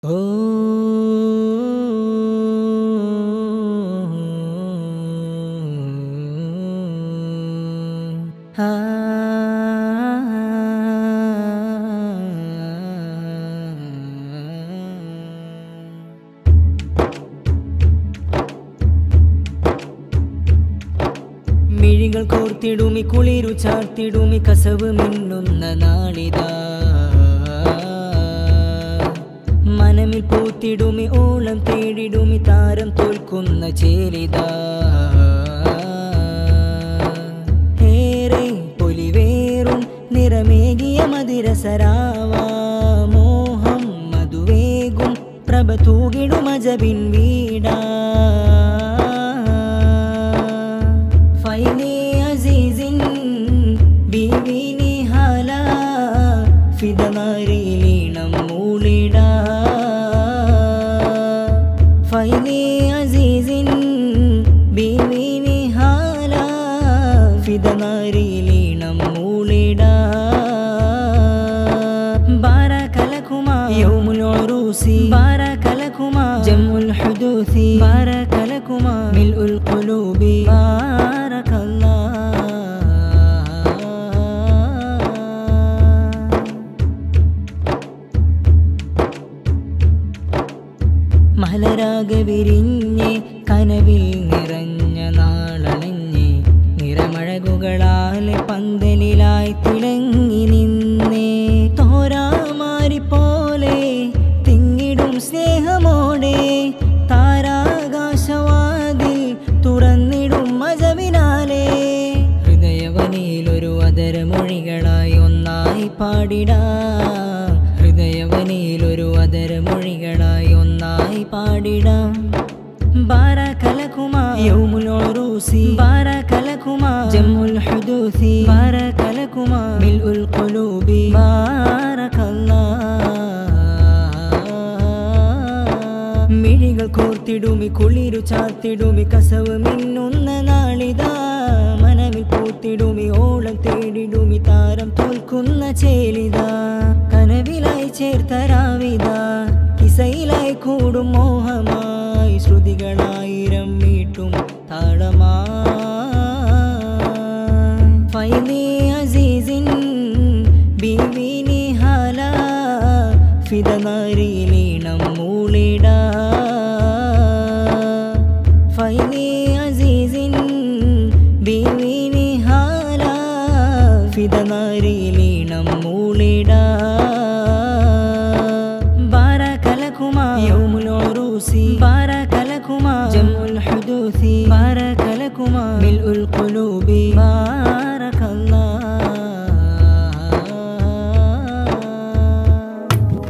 ഓ ആ മിഴികൾ കോർത്തിടുമി കുളിരു ചാർത്തിടുമി കസവ് മിന്നുന്ന നാളിതാ മനമിൽ പൂത്തിടുമി ഓളം തേടിടുമി താരം തോൽക്കുന്ന ചേലിതാ ഏറെ പൊലിവേറും നിറമേകിയ മതിരസരാവാ മോഹം മധുവേകും പ്രഭ തൂകിടുമജബിൻ വീടാ ഫൈനെ അസീസിൻ ബീവി നിഹാല ഫിദമാരിലീണം മൂളിട ഫൈനെ അസീസിൻ ബീവി നിഹാല ഫിദമാരിലീണം മൂളിട بارك لكما يوم العروس بارك لكما جمع الحدوث بارك لكما ملء القلوب بارك الله മലരാകെ വിരിഞ്ഞ് കനവിൽ നിറഞ്ഞ നാളണഞ്ഞ് നിറമഴകുകളാലെ പന്തലിലായി തിളങ്ങി നിന്നേ തോരാമാരി പോലെ തിങ്ങിടും സ്നേഹമോടെ താരാകാശവാതിൽ തുറന്നിടും മജവിനാലെ ഹൃദയവനിയിലൊരു അതരമൊഴികളായി ഒന്നായി പാടിടാം ഹൃദയവനിയിലൊരു അതരമൊഴികളായി ഒന്നായി പാടിടാം بارك لكما يوم العروس بارك لكما جمع الحدوث بارك لكما ملء القلوب بارك الله മിഴികൾ കോർത്തിടുമി കുളിരു ചാർത്തിടുമി കസവ് മിന്നുന്ന നാളിതാ മനമിൽ പൂത്തിടുമി ഓളം തേടിടുമി താരം തോൽക്കുന്ന ചേലിതാ കനവിലായി ചേർത്തരാവിതാ കിസയിലായി കൂടും മോഹമായി ശ്രുതികളായിരം മീട്ടും താളമായി ഫൈനി അസീസിൻ ബീവി നിഹാല ഫിദമാരിലീണം മൂളിട ഫൈനി അസീസിൻ ബീവി നിഹാല ഫിദമാരിലീണം മൂളിട بارك لكما يوم العروس بارك لكما جمع الحدوث بارك لكما ملء القلوب بارك الله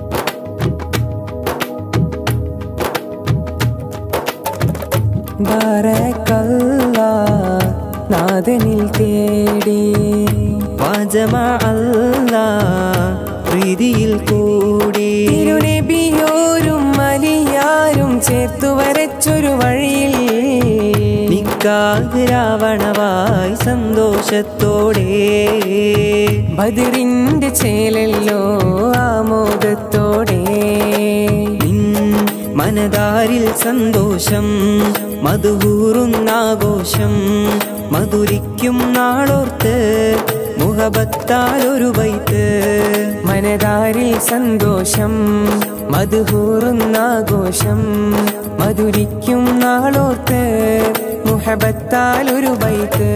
ബറക്കല്ല നാഥനിൽ തേടി വാജമ അല്ല പ്രീതിയിൽ കൂടി തിരുനബിയോരും മലിയാരും ചേർത്തു വരച്ചൊരു വഴിയിൽ നിക്കാഹ് രാവണവായി സന്തോഷത്തോടെ ബദിറിന്റെ ചേലല്ലോ ആമോദത്തോടെ നിൻ മനതാരിൽ സന്തോഷം മധുകൂറുന്നാഘോഷം മധുരിക്കും നാളോർത്ത് മുഹബത്താൽ ഒരു വൈത്ത് മനതാരിൽ സന്തോഷം മധുകൂറുന്നാഘോഷം മധുരിക്കും നാളോർത്ത് മുഹബത്താൽ ഒരു ബൈത്ത്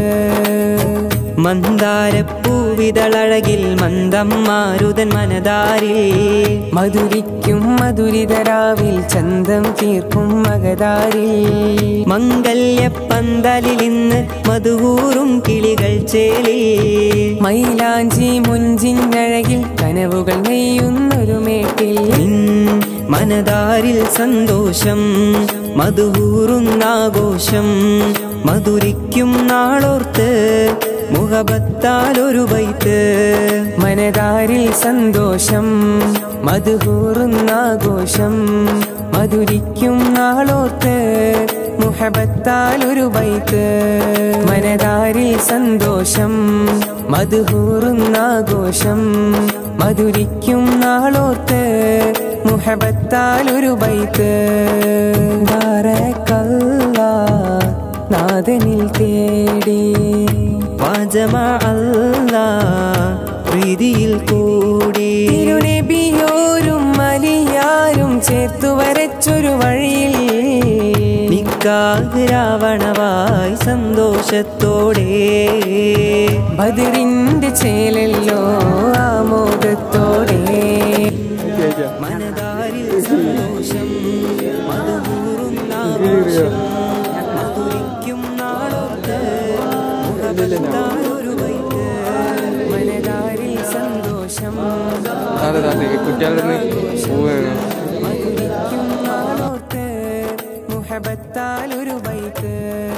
മന്ദാരപ്പൂവിതളഴകിൽ മന്ദം മാരുതൻ മനതാരിൽ മധുരിക്കും മധുരിതരാവിൽ ചന്തം തീർക്കും മകതാരിൽ മംഗല്യപ്പന്തലിൽ ഇന്ന് മധുകൂറും കിളികൾ ചേലി മൈലാഞ്ചി മുഞ്ചിനഴകിൽ കനവുകൾ നെയ്യുന്നൊരു മേട്ടിൽ നിൻ മനതാരിൽ സന്തോഷം മധുകൂറുന്നാഘോഷം മധുരിക്കും നാളോർത്ത് മുഹബത്താൽ ഒരു വൈത്ത് മനതാരിൽ സന്തോഷം മധുകൂറുന്നാഘോഷം മധുരിക്കും നാളോർത്ത് മുഹബത്താൽ ഒരു വൈത്ത് മനതാരിൽ സന്തോഷം മധുകൂറുന്നാഘോഷം മധുരിക്കും നാളോർത്ത് മുഹബത്താൽ ഒരു ബൈത്ത് ബാരക്കല്ലാ നാഥനിൽ തേടി വാജമ അല്ല പ്രീതിയിൽ കൂടി തിരുനബിയോരും മലിയാരും ചേർത്തു വരച്ചൊരു വഴിയിൽ നിക്കാഹ് രാവണവായി സന്തോഷത്തോടെ ബദറിന്റെ ചേലല്ലോ ആമോദത്തോടെ മനതാരിൽ സന്തോഷം മധുകൂറും ആഘോഷം മധുരിക്കും നാളോത്ത് മുഖത്താലൊരു വൈത്ത് മനതാരിൽ സന്തോഷം അതെ അതെ കുട്ടികളുടെ പോവുകയാണ് മധുരിക്കും നാളോർത്ത് മുഹബത്താൽ ഒരു ബൈത്ത്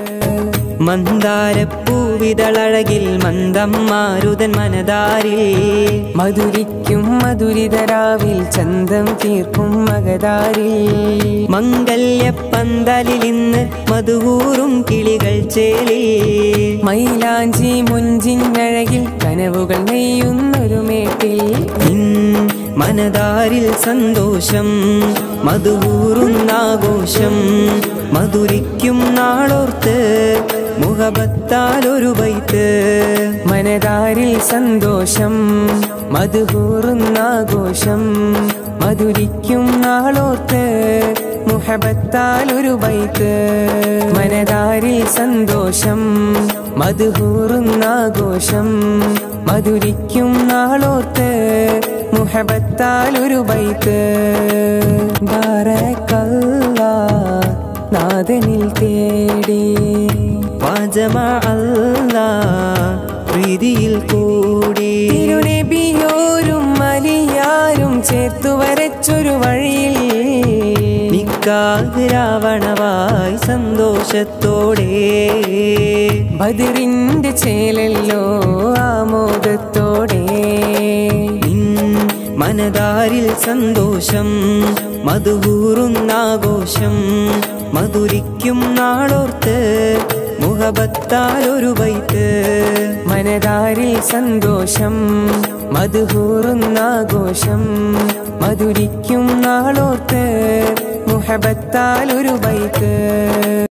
മന്ദാരപ്പൂവിതളഴകിൽ മന്ദം മാരുതൻ മനതാരിൽ മധുരിക്കും മധുരിതരാവിൽ ചന്തം തീർക്കും മകതാരിൽ മംഗല്യപ്പന്തലിൽ ഇന്ന് മധുകൂറും കിളികൾ ചേലി മൈലാഞ്ചി മുഞ്ചിഞ്ഞഴകിൽ കനവുകൾ നെയ്യുന്നൊരു മേട്ടിൽ നിൻ മനതാരിൽ സന്തോഷം മധുകൂറുന്നാഘോഷം മധുരിക്കും നാളോർത്ത് മുഖബത്താൽ ഒരു വൈത്ത് മനതാരിൽ സന്തോഷം മധുകൂറുന്നാഘോഷം മധുരിക്കും നാളോത്ത് മുഹബത്താൽ ഒരു ബൈത്ത് മനതാരിൽ സന്തോഷം മധുകൂറുന്നാഘോഷം മധുരിക്കും നാളോത്ത് മുഹബത്താൽ ഒരു ബൈത്ത് ബാരക്കല്ലാ നാഥനിൽ തേടി വാജമ അല്ല പ്രീതിയിൽ കൂടി തിരുനബിയോരും മലിയാരും ചേർത്തു വരച്ചൊരു വഴിയിൽ നിക്കാഹ് രാവണവായി സന്തോഷത്തോടെ ബദറിന്റെ ചേലല്ലോ ആമോദത്തോടെ നിൻ മനതാരിൽ സന്തോഷം മധുകൂറുന്നാഘോഷം മധുരിക്കും നാളോർത്ത് മുഖബത്താൽ ഒരു വൈത്ത് മനതാരിൽ സന്തോഷം മധുകൂറുന്നാഘോഷം മധുരിക്കും നാളോത്ത് മുഹബത്താൽ ഒരു ബൈത്ത്